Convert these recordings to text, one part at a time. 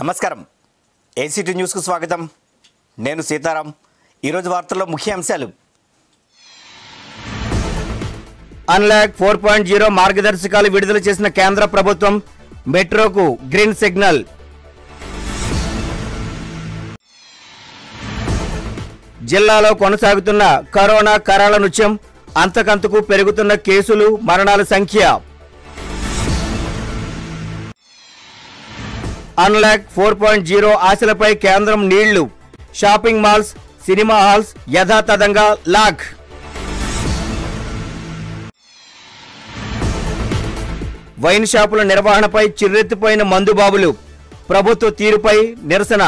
నమస్కారం ఏసీటీ న్యూస్కు స్వాగతం నేను సీతారాం ఈరోజు వార్తల్లో ముఖ్య అంశాలు అన్లాక్ ఫోర్ పాయింట్ జీరో మార్గదర్శకాలు విడుదల చేసిన కేంద్ర ప్రభుత్వం మెట్రోకు గ్రీన్ సిగ్నల్ జిల్లాలో కొనసాగుతున్న కరోనా కరాల నృత్యం అంతకంతకు పెరుగుతున్న కేసులు మరణాల సంఖ్య అన్లాక్ ఫోర్ పాయింట్ జీరో ఆశలపై కేంద్రం నీళ్లు షాపింగ్ మాల్స్ సినిమా హాల్స్ యథాతథంగా లాక్ వైన్ షాపుల నిర్వహణపై చిర్రెత్తిపోయిన మందుబాబులు ప్రభుత్వ తీరుపై నిరసన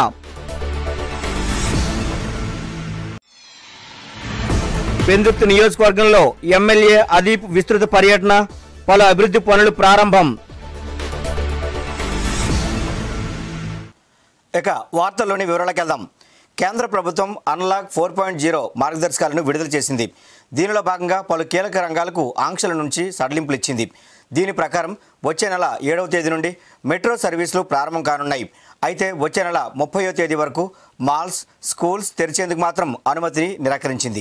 పెందుర్తి నియోజకవర్గంలో ఎమ్మెల్యే అదీప్ విస్తృత పర్యటన పలు అభివృద్ధి పనులు ప్రారంభం ఇక వార్తల్లోని వివరాలకు వెళ్దాం కేంద్ర ప్రభుత్వం అన్లాక్ ఫోర్ పాయింట్ జీరో మార్గదర్శకాలను విడుదల చేసింది దీనిలో భాగంగా పలు కీలక రంగాలకు ఆంక్షల నుంచి సడలింపులు ఇచ్చింది దీని ప్రకారం వచ్చే నెల ఏడవ తేదీ నుండి మెట్రో సర్వీసులు ప్రారంభం కానున్నాయి అయితే వచ్చే నెల ముప్పయో తేదీ వరకు మాల్స్ స్కూల్స్ తెరిచేందుకు మాత్రం అనుమతిని నిరాకరించింది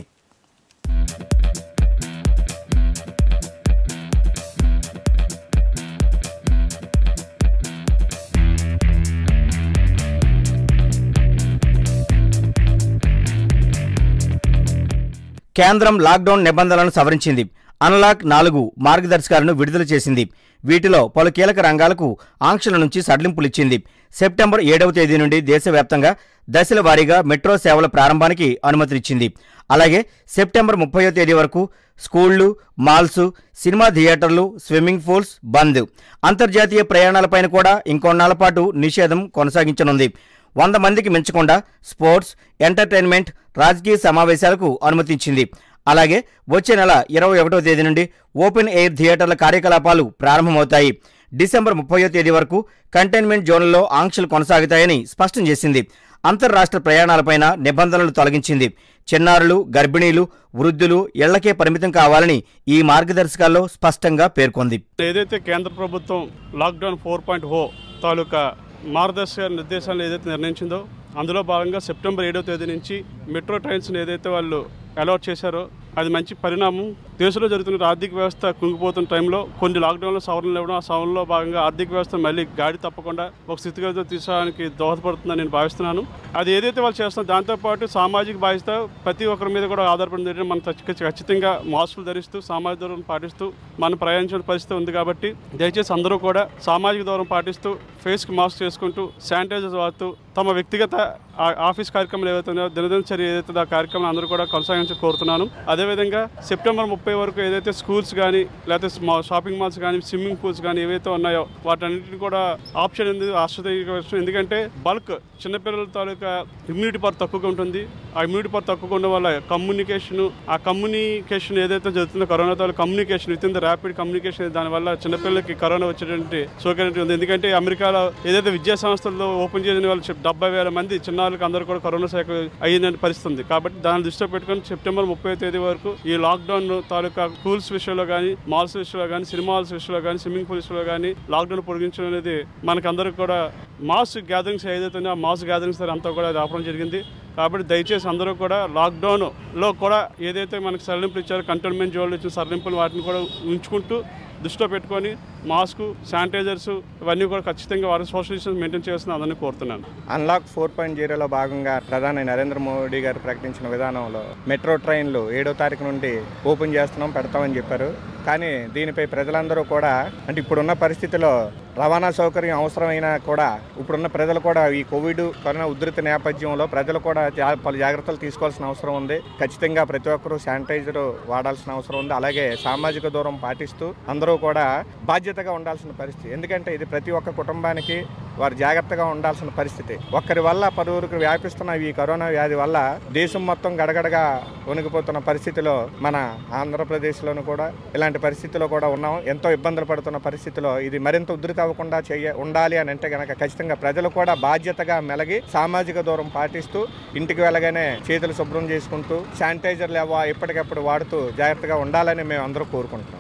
కేంద్రం లాక్డౌన్ నిబంధనలను సవరించింది అన్లాక్ నాలుగు మార్గదర్శకాలను విడుదల చేసింది వీటిలో పలు కీలక రంగాలకు ఆంక్షల నుంచి సడలింపులిచ్చింది సెప్టెంబర్ ఏడవ తేదీ నుండి దేశవ్యాప్తంగా దశల వారీగా మెట్రో సేవల ప్రారంభానికి అనుమతినిచ్చింది అలాగే సెప్టెంబర్ ముప్పయో తేదీ వరకు స్కూళ్లు మాల్స్ సినిమా థియేటర్లు స్విమ్మింగ్ పూల్స్ బంద్ అంతర్జాతీయ ప్రయాణాలపైన కూడా ఇంకొన్నాళ్ల పాటు నిషేధం కొనసాగించనుంది వంద మందికి మించకుండా స్పోర్ట్స్ ఎంటర్టైన్మెంట్ రాజకీయ సమావేశాలకు అనుమతించింది అలాగే వచ్చే నెల ఇరవై ఒకటో తేదీ నుండి ఓపెన్ ఎయిర్ థియేటర్ల కార్యకలాపాలు ప్రారంభమవుతాయి డిసెంబర్ ముప్పయో తేదీ వరకు కంటైన్మెంట్ జోన్లలో ఆంక్షలు కొనసాగుతాయని స్పష్టం చేసింది అంతర్రాష్ట్ర ప్రయాణాలపైన నిబంధనలు తొలగించింది చిన్నారులు గర్భిణీలు వృద్ధులు ఇళ్లకే పరిమితం కావాలని ఈ మార్గదర్శకాల్లో స్పష్టంగా పేర్కొంది ఏదైతే కేంద్ర ప్రభుత్వం లాక్డౌన్ ఫోర్ పాయింట్ ఓ తాలూకా మార్గదర్శక నిర్దేశాలను ఏదైతే నిర్ణయించిందో అందులో భాగంగా సెప్టెంబర్ ఏడవ తేదీ నుంచి మెట్రో ట్రైన్స్ని ఏదైతే వాళ్ళు అలాట్ చేశారో అది మంచి పరిణామం దేశంలో జరుగుతున్న ఆర్థిక వ్యవస్థ కుంగిపోతున్న టైంలో కొన్ని లాక్డౌన్లో సవరణలు ఇవ్వడం ఆ సవరణలో భాగంగా ఆర్థిక వ్యవస్థ మళ్ళీ గాడి తప్పకుండా ఒక స్థితిగతిలో తీసుకోవడానికి దోహదపడుతుందని నేను భావిస్తున్నాను అది ఏదైతే వాళ్ళు చేస్తున్నారో దాంతోపాటు సామాజిక బాధ్యత ప్రతి ఒక్కరి మీద కూడా ఆధారపడింది ఏంటంటే మనం ఖచ్చి- ఖచ్చితంగా మాస్కులు ధరిస్తూ సామాజిక దూరం పాటిస్తూ మనం ప్రయాణించిన పరిస్థితి ఉంది కాబట్టి దయచేసి అందరూ కూడా సామాజిక దూరం పాటిస్తూ ఫేస్కి మాస్క్ చేసుకుంటూ శానిటైజర్ వాడుతూ తమ వ్యక్తిగత ఆ- ఆఫీస్ కార్యక్రమాలు ఏవైతే ఉన్నాయో దినదినచర్య ఏదైతే ఆ కార్యక్రమం అందరూ కూడా కొనసాగించి కోరుతున్నాను అదేవిధంగా సెప్టెంబర్ ముప్పై వరకు ఏదైతే స్కూల్స్ కానీ లేకపోతే స్మా- షాపింగ్ మాల్స్ కానీ స్విమ్మింగ్ పూల్స్ కానీ ఏవైతే ఉన్నాయో వాటన్నిటిని కూడా ఆప్షన్ ఉంది ఆశ్రదీయ ఎందుకంటే బల్క్ చిన్నపిల్లల తాలూకా ఇమ్యూనిటీ పవర్ తక్కువగా ఉంటుంది ఆ ఇమ్యూనిటీ పవర్ తక్కువగా ఉండడం వల్ల కమ్యూనికేషన్ ఆ కమ్యూనికేషన్ ఏదైతే జరుగుతుందో కరోనా తాలూకా communication with in the rapid communication దానివల్ల చిన్నపిల్లలకి కరోనా వచ్చేటువంటి సోకరిటీ ఉంది ఎందుకంటే అమెరికాలో ఏదైతే విద్యా సంస్థల్లో ఓపెన్ చేసిన వాళ్ళు చెప్- డెబ్బై వేల మంది చిన్నారులకు అందరూ కూడా కరోనా శాఖ అయిన పరిస్థితి ఉంది కాబట్టి దాన్ని దృష్టిలో పెట్టుకొని సెప్టెంబర్ ముప్పై తేదీ వరకు ఈ లాక్డౌన్ తాలూకా స్కూల్స్ విషయంలో కానీ మాల్స్ విషయంలో కానీ సినిమా హాల్స్ విషయంలో కానీ స్విమ్మింగ్ పూల్ విషయంలో కానీ లాక్డౌన్ పొడిగించడం అనేది మనకందరికి కూడా మాస్ గ్యాదరింగ్స్ ఏదైతే ఉన్నాయో ఆ మాస్ గ్యాదరింగ్స్ అంతా కూడా అది ఆపడం జరిగింది కాబట్టి దయచేసి అందరూ కూడా లాక్డౌన్లో కూడా ఏదైతే మనకు సడలింపులు ఇచ్చారో కంటోన్మెంట్ జోన్లు ఇచ్చిన సడలింపులు వాటిని కూడా ఉంచుకుంటూ దృష్టిలో పెట్టుకొని మాస్క్ శానిటైజర్స్ ఇవన్నీ కూడా ఖచ్చితంగా వారి సోషల్ డిస్టెన్స్ మెయింటైన్ చేస్తున్న అందరినీ కోరుతున్నాను అన్లాక్ ఫోర్ పాయింట్ జీరోలో భాగంగా ప్రధాని నరేంద్ర మోడీ గారు ప్రకటించిన విధానంలో మెట్రో ట్రైన్లు ఏడో తారీఖు నుండి ఓపెన్ చేస్తున్నాం పెడతామని చెప్పారు కానీ దీనిపై ప్రజలందరూ కూడా అంటే ఇప్పుడున్న పరిస్థితిలో రవాణా సౌకర్యం అవసరమైనా కూడా ఇప్పుడున్న ప్రజలు కూడా ఈ కోవిడ్ కరోనా ఉధృతి నేపథ్యంలో ప్రజలు కూడా జా- పలు జాగ్రత్తలు తీసుకోవాల్సిన అవసరం ఉంది ఖచ్చితంగా ప్రతి ఒక్కరూ శానిటైజర్ వాడాల్సిన అవసరం ఉంది అలాగే సామాజిక దూరం పాటిస్తూ అందరూ కూడా బాధ్యతగా ఉండాల్సిన పరిస్థితి ఎందుకంటే ఇది ప్రతి ఒక్క కుటుంబానికి వారు జాగ్రత్తగా ఉండాల్సిన పరిస్థితి ఒక్కరి వల్ల పలువురికి వ్యాపిస్తున్న ఈ కరోనా వ్యాధి వల్ల దేశం మొత్తం గడగడగా వణికిపోతున్న పరిస్థితిలో మన ఆంధ్రప్రదేశ్లోను కూడా ఇలాంటి పరిస్థితిలో కూడా ఉన్నాం ఎంతో ఇబ్బందులు పడుతున్న పరిస్థితిలో ఇది మరింత ఉధృతి అవ్వకుండా చేయ ఉండాలి అని అంటే గనక ఖచ్చితంగా ప్రజలు కూడా బాధ్యతగా మెలగి సామాజిక దూరం పాటిస్తూ ఇంటికి వెళ్ళగానే చేతులు శుభ్రం చేసుకుంటూ శానిటైజర్లు ఎవ ఎప్పటికప్పుడు వాడుతూ జాగ్రత్తగా ఉండాలని మేము అందరూ కోరుకుంటున్నాం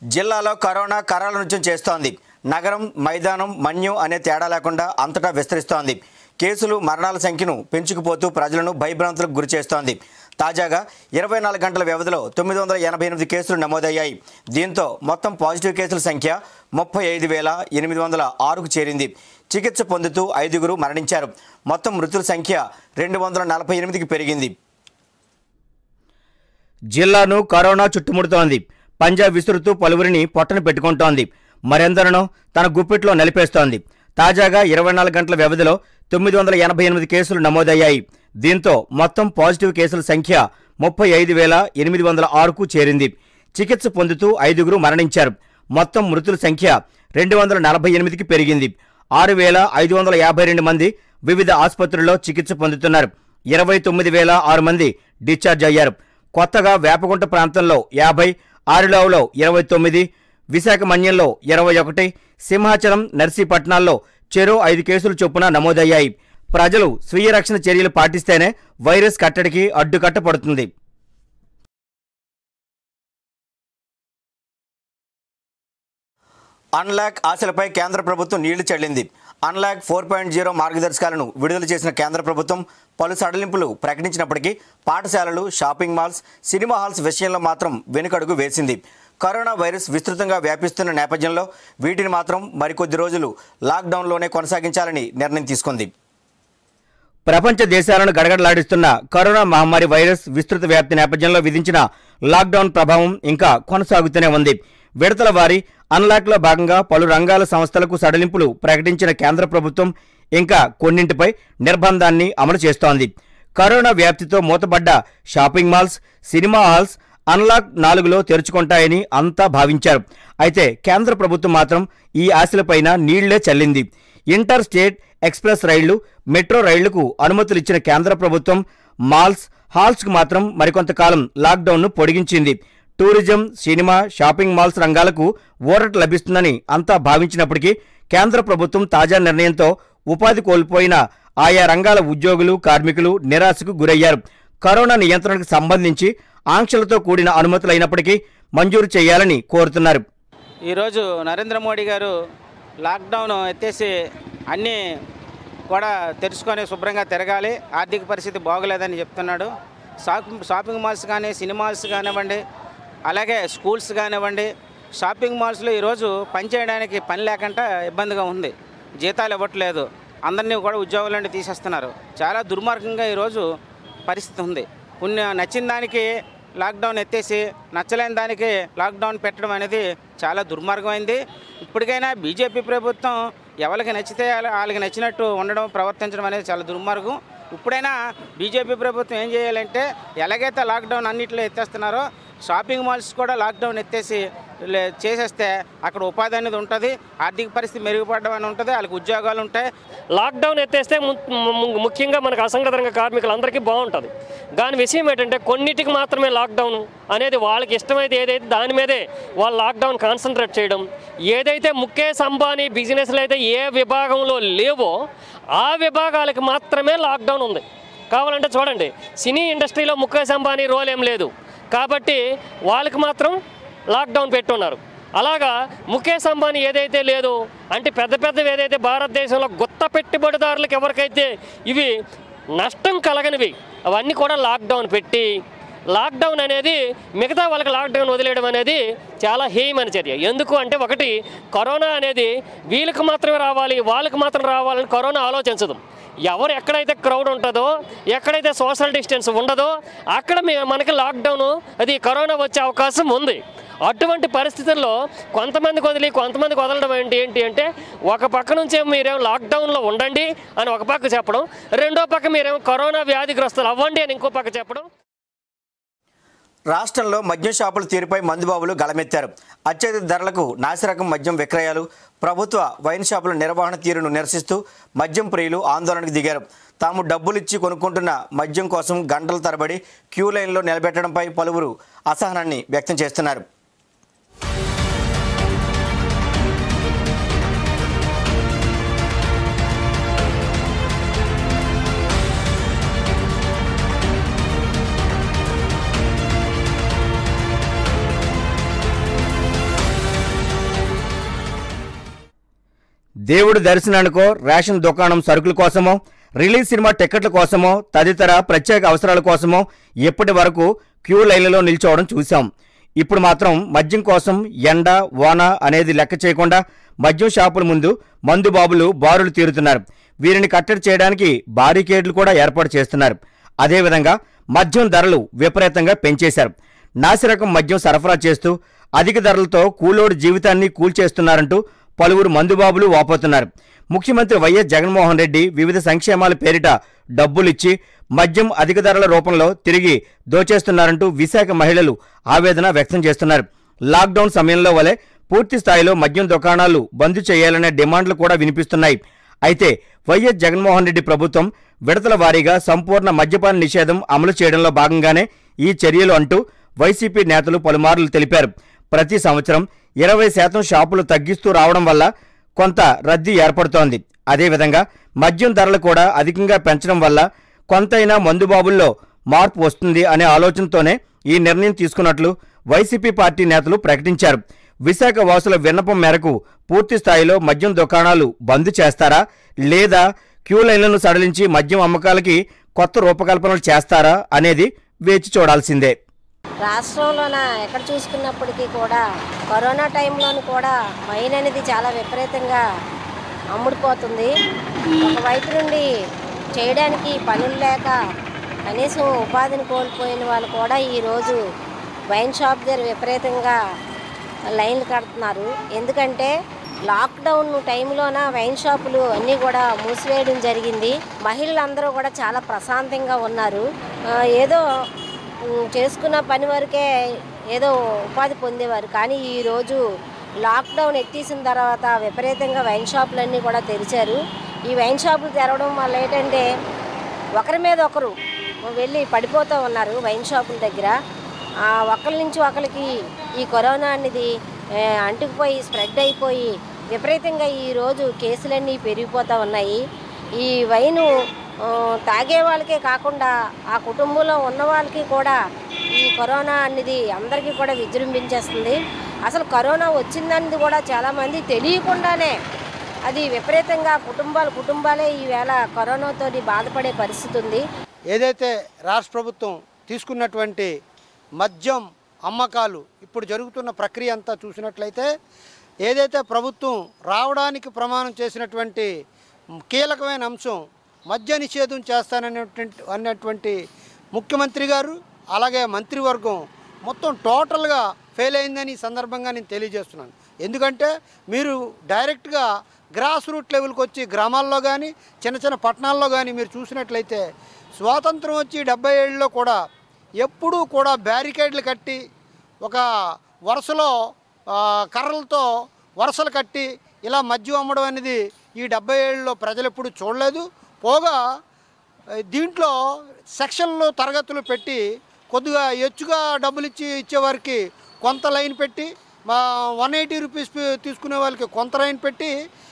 జిల్లాలో కరోనా కరాల నృత్యం చేస్తోంది నగరం మైదానం మన్యం అనే తేడా లేకుండా అంతటా విస్తరిస్తోంది కేసులు మరణాల సంఖ్యను పెంచుకుపోతూ ప్రజలను భయభ్రాంతులకు గురి చేస్తోంది తాజాగా ఇరవై నాలుగు గంటల వ్యవధిలో తొమ్మిది వందల ఎనభై ఎనిమిది కేసులు నమోదయ్యాయి దీంతో మొత్తం పాజిటివ్ కేసుల సంఖ్య ముప్పై ఐదు వేల ఎనిమిది వందల ఆరుకు చేరింది చికిత్స పొందుతూ ఐదుగురు మరణించారు మొత్తం మృతుల సంఖ్య రెండు వందల నలభై ఎనిమిదికి పెరిగింది జిల్లాను కరోనా చుట్టుముడుతోంది పంజాబ్ విసురుతూ పలువురిని పొట్టన పెట్టుకుంటోంది మరెందరినో తన గుప్పిట్లో నలిపేస్తోంది తాజాగా ఇరవై నాలుగు గంటల వ్యవధిలో తొమ్మిది వందల ఎనభై ఎనిమిది కేసులు నమోదయ్యాయి దీంతో మొత్తం పాజిటివ్ కేసుల సంఖ్య ముప్పై ఐదు వేల ఎనిమిది వందల ఆరుకు చేరింది చికిత్స పొందుతూ ఐదుగురు మరణించారు మొత్తం మృతుల సంఖ్య రెండు వందల నలభై ఎనిమిదికి పెరిగింది ఆరు వేల ఐదు వందల యాభై రెండు మంది వివిధ ఆసుపత్రుల్లో చికిత్స పొందుతున్నారు ఇరవై తొమ్మిది వేల ఆరు మంది డిశ్చార్జ్ అయ్యారు కొత్తగా వేపగుంట ప్రాంతంలో యాభై ఆరులోవలో ఇరవై తొమ్మిది విశాఖ మన్యంలో ఇరవై ఒకటి సింహాచలం నర్సీపట్నాల్లో చెరో ఐదు కేసులు చొప్పున నమోదయ్యాయి ప్రజలు స్వీయ రక్షణ చర్యలు పాటిస్తేనే వైరస్ కట్టడికి అడ్డుకట్ట పడుతుంది అన్లాక్ ఆశలపై కేంద్ర ప్రభుత్వం నీళ్లు చల్లింది అన్లాక్ ఫోర్ పాయింట్ జీరో మార్గదర్శకాలను విడుదల చేసిన కేంద్ర ప్రభుత్వం పలు సడలింపులు ప్రకటించినప్పటికీ పాఠశాలలు షాపింగ్ మాల్స్ సినిమా హాల్స్ విషయంలో మాత్రం వెనుకడుగు వేసింది కరోనా వైరస్ విస్తృతంగా వ్యాపిస్తున్న నేపథ్యంలో వీటిని మాత్రం మరికొద్ది రోజులు లాక్డౌన్లోనే కొనసాగించాలని నిర్ణయం తీసుకుంది ప్రపంచ దేశాలను గడగడలాడిస్తున్న కరోనా మహమ్మారి వైరస్ విస్తృత వ్యాప్తి నేపథ్యంలో విధించిన లాక్డౌన్ ప్రభావం ఇంకా కొనసాగుతూనే ఉంది విడతల వారి అన్లాక్లో భాగంగా పలు రంగాల సంస్థలకు సడలింపులు ప్రకటించిన కేంద్ర ప్రభుత్వం ఇంకా కొన్నింటిపై నిర్బంధాన్ని అమలు చేస్తోంది కరోనా వ్యాప్తితో మూతపడ్డ shopping malls cinema halls unlock నాలుగులో తెరుచుకుంటాయని అంతా భావించారు అయితే కేంద్ర ప్రభుత్వం మాత్రం ఈ ఆశలపైన నీళ్లే చల్లింది ఇంటర్ స్టేట్ ఎక్స్ప్రెస్ రైళ్లు మెట్రో రైళ్లకు అనుమతులిచ్చిన కేంద్ర ప్రభుత్వం మాల్స్ హాల్స్కు మాత్రం మరికొంతకాలం లాక్డౌన్ను పొడిగించింది టూరిజం సినిమా షాపింగ్ మాల్స్ రంగాలకు ఊరట లభిస్తుందని అంతా భావించినప్పటికీ కేంద్ర ప్రభుత్వం తాజా నిర్ణయంతో ఉపాధి కోల్పోయిన ఆయా రంగాల ఉద్యోగులు కార్మికులు నిరాశకు గురయ్యారు కరోనా నియంత్రణకు సంబంధించి ఆంక్షలతో కూడిన అనుమతులైనప్పటికీ మంజూరు చేయాలని కోరుతున్నారు ఈరోజు నరేంద్ర మోడీ గారు లాక్డౌన్ ఎత్తేసి అన్నీ కూడా తెరుచుకొని శుభ్రంగా తిరగాలి ఆర్థిక పరిస్థితి బాగోలేదని చెప్తున్నాడు షాపింగ్ షాపింగ్ మాల్స్ కానీ సినిమాల్స్ కానివ్వండి అలాగే స్కూల్స్ కానివ్వండి షాపింగ్ మాల్స్లో ఈరోజు పనిచేయడానికి పని లేకుండా ఇబ్బందిగా ఉంది జీతాలు ఇవ్వట్లేదు అందరినీ కూడా ఉద్యోగుల నుండి తీసేస్తున్నారు చాలా దుర్మార్గంగా ఈరోజు పరిస్థితి ఉంది కొన్ని నచ్చిన దానికి లాక్డౌన్ ఎత్తేసి నచ్చలేని దానికి లాక్డౌన్ పెట్టడం అనేది చాలా దుర్మార్గమైంది ఇప్పటికైనా బీజేపీ ప్రభుత్వం ఎవరికి నచ్చితే వాళ్ళ- వాళ్ళకి నచ్చినట్టు ఉండడం ప్రవర్తించడం అనేది చాలా దుర్మార్గం ఇప్పుడైనా బీజేపీ ప్రభుత్వం ఏం చేయాలంటే ఎలాగైతే లాక్డౌన్ అన్నింటిలో ఎత్తేస్తున్నారో షాపింగ్ మాల్స్ కూడా లాక్డౌన్ ఎత్తేసి లే- చేసేస్తే అక్కడ ఉపాధి అనేది ఉంటుంది ఆర్థిక పరిస్థితి మెరుగుపడడం అని ఉంటుంది వాళ్ళకి ఉద్యోగాలు ఉంటాయి లాక్డౌన్ ఎత్తేస్తే ము- ము- ముఖ్యంగా మనకు అసంఘటిత రంగ కార్మికులందరికీ బాగుంటుంది దాని విషయం ఏంటంటే కొన్నిటికి మాత్రమే లాక్డౌన్ అనేది వాళ్ళకి ఇష్టమైతే ఏదైతే దాని మీదే వాళ్ళు లాక్డౌన్ కాన్సన్ట్రేట్ చేయడం ఏదైతే ముఖేష్ అంబానీ బిజినెస్లు అయితే ఏ విభాగంలో లేవో ఆ విభాగాలకు మాత్రమే లాక్డౌన్ ఉంది కావాలంటే చూడండి సినీ ఇండస్ట్రీలో ముఖేష్ అంబానీ రోల్ ఏం లేదు కాబట్టి వాళ్ళకి మాత్రం లాక్డౌన్ పెట్టున్నారు అలాగా ముఖేష్ అంబానీ ఏదైతే లేదో అంటే పెద్ద పెద్దవి ఏదైతే భారతదేశంలో గుత్త పెట్టుబడిదారులకు ఎవరికైతే ఇవి నష్టం కలగనివి అవన్నీ కూడా లాక్డౌన్ పెట్టి లాక్డౌన్ అనేది మిగతా వాళ్ళకి లాక్డౌన్ వదిలేయడం అనేది చాలా హేయమైన చర్య ఎందుకు అంటే ఒకటి కరోనా అనేది వీళ్ళకి మాత్రమే రావాలి వాళ్ళకి మాత్రం రావాలని కరోనా ఆలోచించదు ఎవరు ఎక్కడైతే క్రౌడ్ ఉంటుందో ఎక్కడైతే సోషల్ డిస్టెన్స్ ఉండదో అక్కడ మే- మనకి లాక్డౌన్ అది కరోనా వచ్చే అవకాశం ఉంది అటువంటి పరిస్థితుల్లో కొంతమందికి వదిలి కొంతమందికి వదలడం ఏంటి ఏంటి అంటే ఒక పక్క నుంచే మీరేమో లాక్డౌన్లో ఉండండి అని ఒక పక్క చెప్పడం రెండో పక్క మీరేమో కరోనా వ్యాధిగ్రస్తులు అవ్వండి అని ఇంకో పక్క చెప్పడం రాష్ట్రంలో మద్యం షాపుల తీరుపై మందుబాబులు గళమెత్తారు అత్యధిక ధరలకు నాసిరకం మద్యం విక్రయాలు ప్రభుత్వ వైన్ షాపుల నిర్వహణ తీరును నిరసిస్తూ మద్యం ప్రియులు ఆందోళనకు దిగారు తాము డబ్బులిచ్చి కొనుక్కుంటున్న మద్యం కోసం గంటల తరబడి క్యూ లైన్లో నిలబెట్టడంపై పలువురు అసహనాన్ని వ్యక్తం చేస్తున్నారు దేవుడి దర్శనానికో రేషన్ దుకాణం సరుకుల కోసమో రిలీజ్ సినిమా టిక్కెట్ల కోసమో తదితర ప్రత్యేక అవసరాల కోసమో ఇప్పటి వరకు క్యూ లైన్లలో నిల్చోవడం చూశాం ఇప్పుడు మాత్రం మద్యం కోసం ఎండ వాన అనేది లెక్క చేయకుండా మద్యం షాపుల ముందు మందు బాబులు బారులు తీరుతున్నారు వీరిని కట్టడి చేయడానికి బారికేడ్లు కూడా ఏర్పాటు చేస్తున్నారు అదేవిధంగా మద్యం ధరలు విపరీతంగా పెంచేశారు నాసిరకం మద్యం సరఫరా చేస్తూ అధిక ధరలతో కూలోడు జీవితాన్ని కూల్చేస్తున్నారంటూ పలువురు మందుబాబులు వాపోతున్నారు ముఖ్యమంత్రి వైఎస్ జగన్మోహన్ రెడ్డి వివిధ సంక్షేమాల పేరిట డబ్బులిచ్చి మద్యం అధిక ధరల రూపంలో తిరిగి దోచేస్తున్నారంటూ విశాఖ మహిళలు ఆవేదన వ్యక్తం చేస్తున్నారు లాక్డౌన్ సమయంలో వలె పూర్తి స్థాయిలో మద్యం దుకాణాలు బంద్ చేయాలనే డిమాండ్లు కూడా వినిపిస్తున్నాయి అయితే వైఎస్ జగన్మోహన్ రెడ్డి ప్రభుత్వం విడతల వారీగా సంపూర్ణ మద్యపాన నిషేధం అమలు చేయడంలో భాగంగానే ఈ చర్యలు అంటూ వైసీపీ నేతలు పలుమార్లు తెలిపారు ప్రతి సంవత్సరం ఇరవై శాతం షాపులు తగ్గిస్తూ రావడం వల్ల కొంత రద్దీ ఏర్పడుతోంది అదేవిధంగా మద్యం ధరలు కూడా అధికంగా పెంచడం వల్ల కొంతైనా మందుబాబుల్లో మార్పు వస్తుంది అనే ఆలోచనతోనే ఈ నిర్ణయం తీసుకున్నట్లు వైసీపీ పార్టీ నేతలు ప్రకటించారు విశాఖ వాసుల విన్నపం మేరకు పూర్తి స్థాయిలో మద్యం దుకాణాలు బంద్ చేస్తారా లేదా క్యూ లైన్లను సడలించి మద్యం అమ్మకాలకి కొత్త రూపకల్పనలు చేస్తారా అనేది వేచి చూడాల్సిందే రాష్ట్రంలోన ఎక్కడ చూసుకున్నప్పటికీ కూడా కరోనా టైంలోను కూడా వైన్ అనేది చాలా విపరీతంగా అమ్ముడుపోతుంది ఒకవైపు నుండి చేయడానికి పనులు లేక కనీసం ఉపాధిని కోల్పోయిన వాళ్ళు కూడా ఈరోజు వైన్ షాప్ దగ్గర విపరీతంగా లైన్లు కడుతున్నారు ఎందుకంటే లాక్డౌన్ టైంలోన వైన్ షాపులు అన్నీ కూడా మూసివేయడం జరిగింది మహిళలందరూ కూడా చాలా ప్రశాంతంగా ఉన్నారు ఆ, ఏదో ఉమ్, చేసుకున్న పని వరకే ఏదో ఉపాధి పొందేవారు కానీ ఈరోజు లాక్డౌన్ ఎత్తేసిన తర్వాత విపరీతంగా వైన్ షాపులన్నీ కూడా తెరిచారు ఈ వైన్ షాపులు తెరవడం వల్ల ఏంటంటే ఒకరి మీద ఒకరు వెళ్ళి పడిపోతూ ఉన్నారు వైన్ షాపుల దగ్గర ఆ ఒకరి నుంచి ఒకరికి ఈ కరోనా అనేది ఆ, అంటుకుపోయి స్ప్రెడ్ అయిపోయి విపరీతంగా ఈరోజు కేసులన్నీ పెరిగిపోతూ ఉన్నాయి ఈ వైను ఆ, తాగే వాళ్ళకే కాకుండా ఆ కుటుంబంలో ఉన్న వాళ్ళకి కూడా ఈ కరోనా అనేది అందరికీ కూడా విజృంభించేస్తుంది అసలు కరోనా వచ్చిందనేది కూడా చాలామంది తెలియకుండానే అది విపరీతంగా కుటుంబాలు కుటుంబాలే ఈవేళ కరోనాతో బాధపడే పరిస్థితి ఉంది ఏదైతే రాష్ట్ర ప్రభుత్వం తీసుకున్నటువంటి మద్యం అమ్మకాలు ఇప్పుడు జరుగుతున్న ప్రక్రియ అంతా చూసినట్లయితే ఏదైతే ప్రభుత్వం రావడానికి ప్రమాణం చేసినటువంటి కీలకమైన అంశం మద్య నిషేధం చేస్తాననేటువంటి అన్నటువంటి ముఖ్యమంత్రి గారు అలాగే మంత్రివర్గం మొత్తం టోటల్గా ఫెయిల్ అయిందని ఈ సందర్భంగా నేను తెలియజేస్తున్నాను ఎందుకంటే మీరు డైరెక్ట్గా గ్రాస్ రూట్ లెవెల్కి వచ్చి గ్రామాల్లో కానీ చిన్న చిన్న పట్టణాల్లో కానీ మీరు చూసినట్లయితే స్వాతంత్రం వచ్చి డెబ్బై ఏళ్ళలో కూడా ఎప్పుడూ కూడా బ్యారికేడ్లు కట్టి ఒక వరుసలో ఆ, కర్రలతో వరుసలు కట్టి ఇలా మద్యం అమ్మడం అనేది ఈ డెబ్బై ఏళ్ళలో ప్రజలు ఎప్పుడు చూడలేదు పోగా ఆ, దీంట్లో సెక్షన్లు తరగతులు పెట్టి కొద్దిగా ఎచ్చుగా డబ్బులు ఇచ్చి ఇచ్చేవారికి కొంత లైన్ పెట్టి మా వన్ ఎయిటీ రూపీస్ తీసుకునే వాళ్ళకి కొంత లైన్ పెట్టి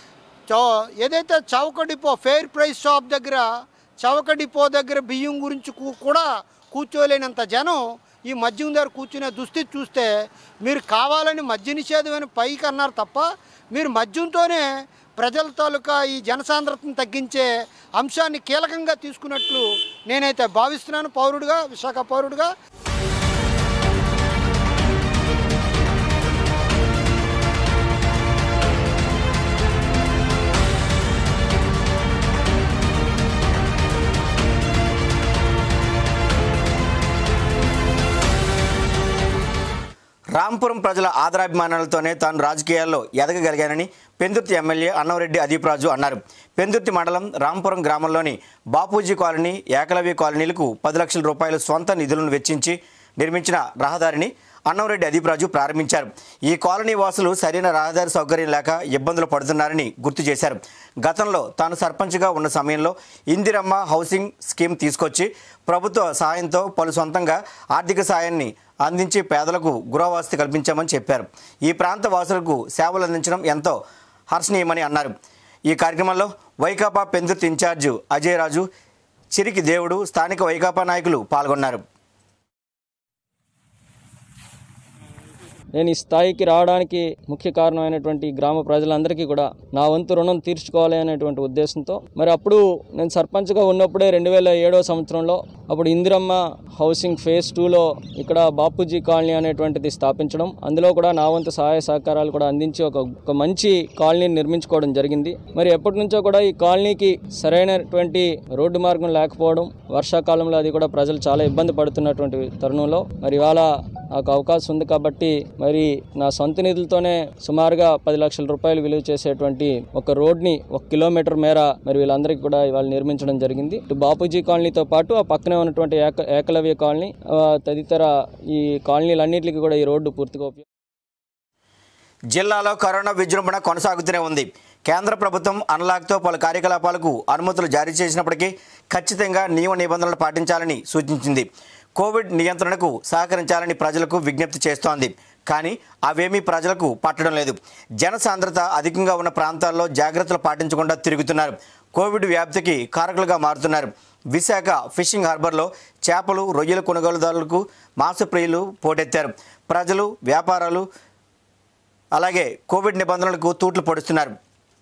చౌ ఏదైతే చౌక డిపో ఫెయిర్ ప్రైస్ షాప్ దగ్గర చౌక డిపో దగ్గర బియ్యం గురించి కూ- కూడా కూర్చోలేనంత జనం ఈ మద్యం దగ్గర కూర్చునే దుస్థితి చూస్తే మీరు కావాలని మద్య నిషేధం అని పైకి అన్నారు తప్ప మీరు మద్యంతోనే ప్రజల తాలూకా ఈ జనసాంద్రతను తగ్గించే అంశాన్ని కీలకంగా తీసుకున్నట్లు నేనైతే భావిస్తున్నాను పౌరుడిగా విశాఖ పౌరుడిగా రాంపురం ప్రజల ఆదరాభిమానాలతోనే తాను రాజకీయాల్లో ఎదగగలిగానని పెందుర్తి ఎమ్మెల్యే అన్నవరెడ్డి అదీప్రాజు అన్నారు పెందుర్తి మండలం రాంపురం గ్రామంలోని బాపూజీ కాలనీ ఏకలవ్య కాలనీలకు పది లక్షల రూపాయల స్వంత నిధులను వెచ్చించి నిర్మించిన రహదారిని అన్నవరెడ్డి అదీప్రాజు ప్రారంభించారు ఈ కాలనీ వాసులు సరైన రహదారి సౌకర్యం లేక ఇబ్బందులు పడుతున్నారని గుర్తు చేశారు గతంలో తాను సర్పంచ్గా ఉన్న సమయంలో ఇందిరమ్మ హౌసింగ్ స్కీమ్ తీసుకొచ్చి ప్రభుత్వ సాయంతో పలు సొంతంగా ఆర్థిక సాయాన్ని అందించి పేదలకు గృహవసతి కల్పించామని చెప్పారు ఈ ప్రాంత వాసులకు సేవలు అందించడం ఎంతో హర్షణీయమని అన్నారు ఈ కార్యక్రమంలో వైకాపా పెందుర్తి ఇన్ఛార్జు అజయ్ రాజు చిరికి దేవుడు స్థానిక వైకాపా నాయకులు పాల్గొన్నారు నేను ఈ స్థాయికి రావడానికి ముఖ్య కారణమైనటువంటి ఈ గ్రామ ప్రజలందరికీ కూడా నా వంతు రుణం తీర్చుకోవాలి అనేటువంటి ఉద్దేశంతో మరి అప్పుడు నేను సర్పంచ్గా ఉన్నప్పుడే రెండు వేల ఏడవ సంవత్సరంలో అప్పుడు ఇందిరమ్మ హౌసింగ్ ఫేజ్ టూలో ఇక్కడ బాపూజీ కాలనీ అనేటువంటిది స్థాపించడం అందులో కూడా నా వంతు సహాయ సహకారాలు కూడా అందించి ఒక ఒక మంచి కాలనీని నిర్మించుకోవడం జరిగింది మరి ఎప్పటి నుంచో కూడా ఈ కాలనీకి సరైనటువంటి రోడ్డు మార్గం లేకపోవడం వర్షాకాలంలో అది కూడా ప్రజలు చాలా ఇబ్బంది పడుతున్నటువంటి తరుణంలో మరి ఇవాళ నాకు అవకాశం ఉంది కాబట్టి మరి నా సొంత నిధులతోనే సుమారుగా పది లక్షల రూపాయలు విలువ చేసేటువంటి ఒక రోడ్ని ఒక కిలోమీటర్ మేర మరి వీళ్ళందరికీ కూడా ఇవాళ నిర్మించడం జరిగింది ఇటు బాపూజీ కాలనీతో పాటు ఆ పక్కనే ఉన్నటువంటి ఏక ఏకలవ్య కాలనీ ఆ, తదితర ఈ కాలనీలన్నింటికి కూడా ఈ రోడ్డు పూర్తిగా ఉపయోగ జిల్లాలో కరోనా విజృంభణ కొనసాగుతూనే ఉంది కేంద్ర ప్రభుత్వం అన్లాక్తో పలు కార్యకలాపాలకు అనుమతులు జారీ చేసినప్పటికీ ఖచ్చితంగా నియమ నిబంధనలు పాటించాలని సూచించింది కోవిడ్ నియంత్రణకు సహకరించాలని ప్రజలకు విజ్ఞప్తి చేస్తోంది కానీ అవేమీ ప్రజలకు పట్టడం లేదు జనసాంద్రత అధికంగా ఉన్న ప్రాంతాల్లో జాగ్రత్తలు పాటించకుండా తిరుగుతున్నారు కోవిడ్ వ్యాప్తికి కారకులుగా మారుతున్నారు విశాఖ ఫిషింగ్ హార్బర్లో చేపలు రొయ్యల కొనుగోలుదారులకు మాంసప్రియులు పోటెత్తారు ప్రజలు వ్యాపారాలు అలాగే కోవిడ్ నిబంధనలకు తూట్లు పొడుస్తున్నారు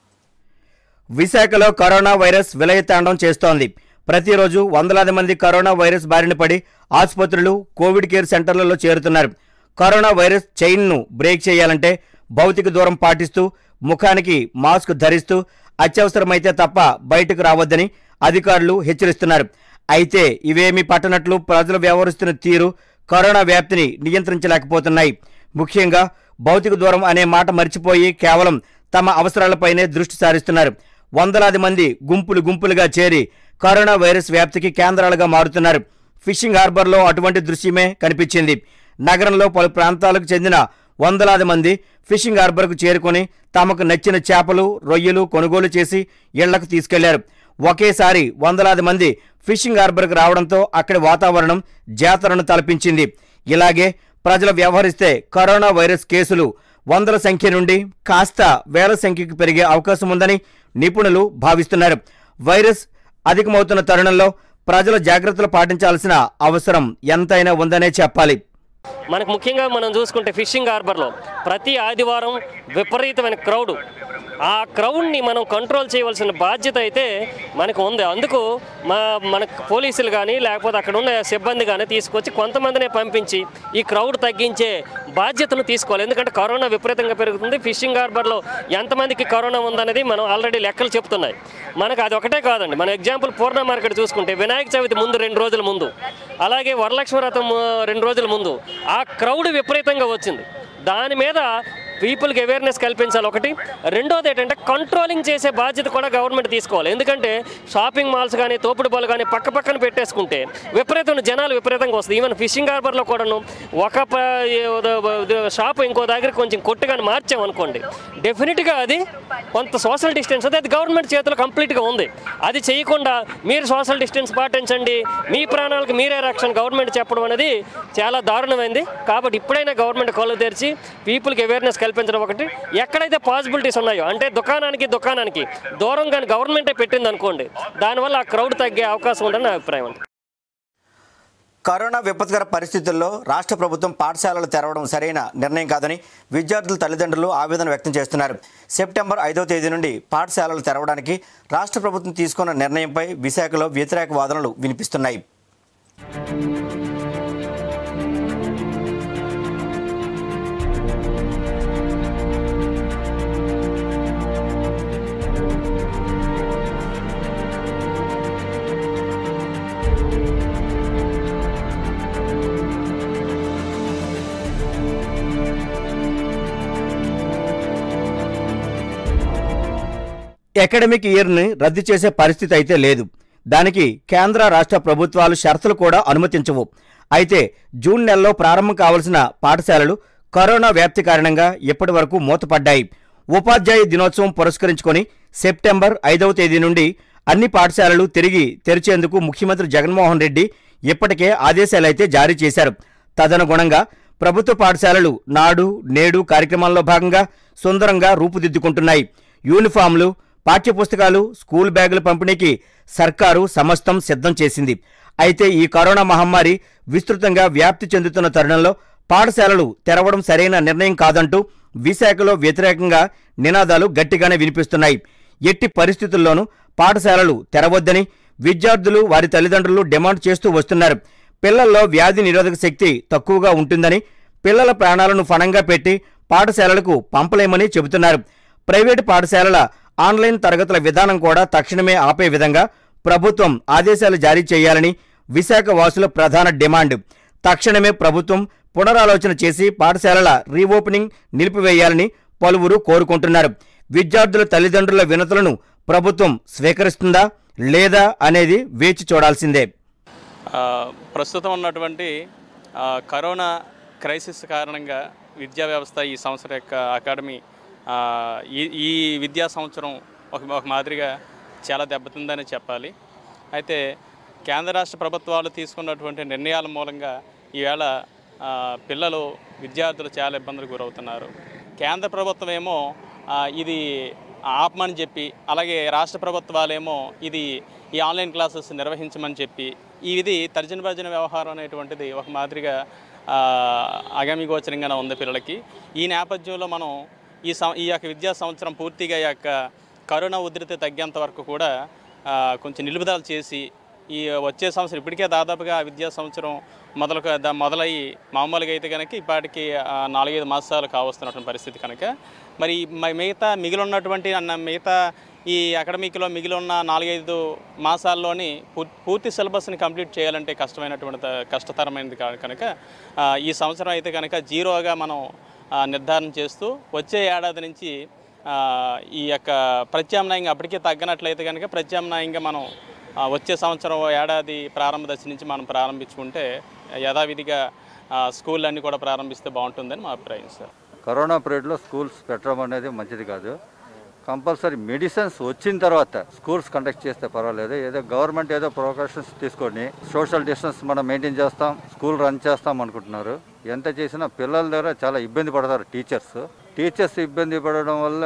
విశాఖలో కరోనా వైరస్ విలయతాండం చేస్తోంది ప్రతిరోజు వందలాది మంది కరోనా వైరస్ బారిన పడి ఆసుపత్రులు కోవిడ్ కేర్ సెంటర్లలో చేరుతున్నారు కరోనా వైరస్ చైన్ను బ్రేక్ చేయాలంటే భౌతిక దూరం పాటిస్తూ ముఖానికి మాస్క్ ధరిస్తూ అత్యవసరమైతే తప్ప బయటకు రావద్దని అధికారులు హెచ్చరిస్తున్నారు అయితే ఇవేమీ పట్టనట్లు ప్రజలు వ్యవహరిస్తున్న తీరు కరోనా వ్యాప్తిని నియంత్రించలేకపోతున్నాయి ముఖ్యంగా భౌతిక దూరం అనే మాట మర్చిపోయి కేవలం తమ అవసరాలపైనే దృష్టి సారిస్తున్నారు వందలాది మంది గుంపులు గుంపులుగా చేరి కరోనా వైరస్ వ్యాప్తికి కేంద్రాలుగా మారుతున్నారు ఫిషింగ్ హార్బర్లో అటువంటి దృశ్యమే కనిపించింది నగరంలో పలు ప్రాంతాలకు చెందిన వందలాది మంది ఫిషింగ్ హార్బర్కు చేరుకొని తమకు నచ్చిన చేపలు రొయ్యలు కొనుగోలు చేసి ఇళ్లకు తీసుకెళ్లారు ఒకేసారి వందలాది మంది ఫిషింగ్ హార్బర్కు రావడంతో అక్కడి వాతావరణం జాతరను తలపించింది ఇలాగే ప్రజలు వ్యవహరిస్తే కరోనా వైరస్ కేసులు వందల సంఖ్య నుండి కాస్త వేల సంఖ్యకు పెరిగే అవకాశం ఉందని నిపుణులు భావిస్తున్నారు వైరస్ అధికమవుతున్న తరుణంలో ప్రజలు జాగ్రత్తలు పాటించాల్సిన అవసరం ఎంతైనా ఉందనే చెప్పాలి మనకు ముఖ్యంగా మనం చూసుకుంటే ఫిషింగ్ హార్బర్లో ప్రతి ఆదివారం విపరీతమైన క్రౌడ్ ఆ క్రౌడ్ని మనం కంట్రోల్ చేయవలసిన బాధ్యత అయితే మనకు ఉంది అందుకు మా మనకు పోలీసులు కానీ లేకపోతే అక్కడ ఉన్న సిబ్బంది కానీ తీసుకొచ్చి కొంతమందినే పంపించి ఈ క్రౌడ్ తగ్గించే బాధ్యతను తీసుకోవాలి ఎందుకంటే కరోనా విపరీతంగా పెరుగుతుంది ఫిషింగ్ హార్బర్లో ఎంతమందికి కరోనా ఉందనేది మనం ఆల్రెడీ లెక్కలు చెప్తున్నాయి మనకు అది ఒకటే కాదండి మన ఎగ్జాంపుల్ పూర్ణ మార్కెట్ చూసుకుంటే వినాయక చవితి ముందు రెండు రోజుల ముందు అలాగే వరలక్ష్మి వ్రతం ఆ, రెండు రోజుల ముందు ఆ క్రౌడ్ విపరీతంగా వచ్చింది దాని మీద పీపుల్కి అవేర్నెస్ కల్పించాలి ఒకటి రెండోది ఏంటంటే కంట్రోలింగ్ చేసే బాధ్యత కూడా గవర్నమెంట్ తీసుకోవాలి ఎందుకంటే షాపింగ్ మాల్స్ కానీ తోపుడు బాలు కానీ పక్క పక్కన పెట్టేసుకుంటే విపరీతమైన జనాలు విపరీతంగా వస్తుంది ఈవెన్ ఫిషింగ్ హార్బర్లో కూడాను ఒక ప- ఏ- షాప్ ఇంకో దగ్గర కొంచెం కొట్టుగాని మార్చామనుకోండి డెఫినెట్గా అది కొంత సోషల్ డిస్టెన్స్ అది అది గవర్నమెంట్ చేతిలో కంప్లీట్గా ఉంది అది చేయకుండా మీరు సోషల్ డిస్టెన్స్ పాటించండి మీ ప్రాణాలకు మీరే రక్షణ గవర్నమెంట్ చెప్పడం అనేది చాలా దారుణమైంది కాబట్టి ఇప్పుడైనా గవర్నమెంట్ కళ్ళు తెరిచి పీపుల్కి అవేర్నెస్ కల్పించడం ఒకటి ఎక్కడైతే పాసిబిలిటీస్ ఉన్నాయో అంటే దుకాణానికి దుకాణానికి దూరం కానీ గవర్నమెంటే పెట్టింది అనుకోండి దానివల్ల ఆ క్రౌడ్ తగ్గే అవకాశం ఉందని నా అభిప్రాయం అండి కరోనా విపత్కర పరిస్థితుల్లో రాష్ట్ర ప్రభుత్వం పాఠశాలలు తెరవడం సరైన నిర్ణయం కాదని విద్యార్థుల తల్లిదండ్రులు ఆవేదన వ్యక్తం చేస్తున్నారు సెప్టెంబర్ ఐదవ తేదీ నుండి పాఠశాలలు తెరవడానికి రాష్ట్ర ప్రభుత్వం తీసుకున్న నిర్ణయంపై విశాఖలో వ్యతిరేక వాదనలు వినిపిస్తున్నాయి అకాడమిక్ ఇయర్ని రద్దు చేసే పరిస్థితి అయితే లేదు దానికి కేంద్ర రాష్ట్ర ప్రభుత్వాలు షరతులు కూడా అనుమతించవు అయితే జూన్ నెలలో ప్రారంభం కావలసిన పాఠశాలలు కరోనా వ్యాప్తి కారణంగా ఇప్పటి వరకు మూతపడ్డాయి ఉపాధ్యాయ దినోత్సవం పురస్కరించుకొని సెప్టెంబర్ ఐదవ తేదీ నుండి అన్ని పాఠశాలలు తిరిగి తెరిచేందుకు ముఖ్యమంత్రి జగన్మోహన్ రెడ్డి ఇప్పటికే ఆదేశాలైతే జారీ చేశారు తదనుగుణంగా ప్రభుత్వ పాఠశాలలు నాడు నేడు కార్యక్రమాల్లో భాగంగా సుందరంగా రూపుదిద్దుకుంటున్నాయి యూనిఫామ్లు పాఠ్యపుస్తకాలు స్కూల్ బ్యాగుల పంపిణీకి సర్కారు సమస్తం సిద్ధం చేసింది అయితే ఈ కరోనా మహమ్మారి విస్తృతంగా వ్యాప్తి చెందుతున్న తరుణంలో పాఠశాలలు తెరవడం సరైన నిర్ణయం కాదంటూ విశాఖలో వ్యతిరేకంగా నినాదాలు గట్టిగానే వినిపిస్తున్నాయి ఎట్టి పరిస్థితుల్లోనూ పాఠశాలలు తెరవద్దని విద్యార్థులు వారి తల్లిదండ్రులు డిమాండ్ చేస్తూ వస్తున్నారు పిల్లల్లో వ్యాధి నిరోధక శక్తి తక్కువగా ఉంటుందని పిల్లల ప్రాణాలను ఫణంగా పెట్టి పాఠశాలలకు పంపలేమని చెబుతున్నారు ప్రైవేటు పాఠశాలల ఆన్లైన్ తరగతుల విధానం కూడా తక్షణమే ఆపే విధంగా ప్రభుత్వం ఆదేశాలు జారీ చేయాలని విశాఖ వాసుల ప్రధాన డిమాండ్ తక్షణమే ప్రభుత్వం పునరాలోచన చేసి పాఠశాలల రీఓపెనింగ్ నిలిపివేయాలని పలువురు కోరుకుంటున్నారు విద్యార్థుల తల్లిదండ్రుల వినతులను ప్రభుత్వం స్వీకరిస్తుందా లేదా అనేది వేచి చూడాల్సిందే ఆ, ప్రస్తుతం ఉన్నటువంటి ఆ, కరోనా క్రైసిస్ కారణంగా విద్యా వ్యవస్థ ఈ సంవత్సరం యొక్క అకాడమీ ఆ, ఈ ఈ విద్యా సంవత్సరం ఒక ఒక మాదిరిగా చాలా దెబ్బతిందని చెప్పాలి అయితే కేంద్ర రాష్ట్ర ప్రభుత్వాలు తీసుకున్నటువంటి నిర్ణయాల మూలంగా ఈవేళ ఆ, పిల్లలు విద్యార్థులు చాలా ఇబ్బందులకు గురవుతున్నారు కేంద్ర ప్రభుత్వం ఏమో ఆ, ఇది ఆపమని చెప్పి అలాగే రాష్ట్ర ప్రభుత్వాలేమో ఇది ఈ ఆన్లైన్ క్లాసెస్ నిర్వహించమని చెప్పి ఈ ఇది తర్జన భర్జన వ్యవహారం అనేటువంటిది ఒక మాదిరిగా ఆ, అగమిగోచరంగానే ఉంది పిల్లలకి ఈ నేపథ్యంలో మనం ఈ సం ఈ యొక్క విద్యా సంవత్సరం పూర్తిగా ఈ యొక్క కరోనా ఉధృతి తగ్గేంత వరకు కూడా ఆ, కొంచెం నిలుపుదల చేసి ఈ వచ్చే సంవత్సరం ఇప్పటికే దాదాపుగా విద్యా సంవత్సరం మొదలు ద- మొదలయ్యి మామూలుగా అయితే కనుక ఇప్పటికి ఆ, నాలుగైదు మాసాలు కావస్తున్నటువంటి పరిస్థితి కనుక మరి మ- మిగతా మిగిలి ఉన్నటువంటి అన్న మిగతా ఈ అకాడమిక్లో మిగిలి ఉన్న నాలుగైదు మాసాల్లోని పూర్- పూర్తి సిలబస్ని కంప్లీట్ చేయాలంటే కష్టమైనటువంటి త- కష్టతరమైనది కా- కనుక ఆ, ఈ సంవత్సరం అయితే కనుక జీరోగా మనం ఆ, నిర్ధారణ చేస్తూ వచ్చే ఏడాది నుంచి ఆ, ఈ యొక్క ప్రత్యామ్నాయంగా అప్పటికే తగ్గనట్లయితే కనుక ప్రత్యామ్నాయంగా మనం ఆ, వచ్చే సంవత్సరం ఏడాది ప్రారంభ దశ నుంచి మనం ప్రారంభించుకుంటే యథావిధిగా ఆ, స్కూల్ అన్నీ కూడా ప్రారంభిస్తే బాగుంటుందని మా అభిప్రాయం సార్ కరోనా పీరియడ్లో స్కూల్స్ పెట్టడం అనేది మంచిది కాదు కంపల్సరీ మెడిసిన్స్ వచ్చిన తర్వాత స్కూల్స్ కండక్ట్ చేస్తే పర్వాలేదు ఏదో గవర్నమెంట్ ఏదో ప్రికాషన్స్ తీసుకొని సోషల్ డిస్టెన్స్ మనం మెయింటైన్ చేస్తాం స్కూల్ రన్ చేస్తాం అనుకుంటున్నారు ఎంత చేసినా పిల్లల దగ్గర చాలా ఇబ్బంది పడతారు టీచర్స్ టీచర్స్ ఇబ్బంది పడడం వల్ల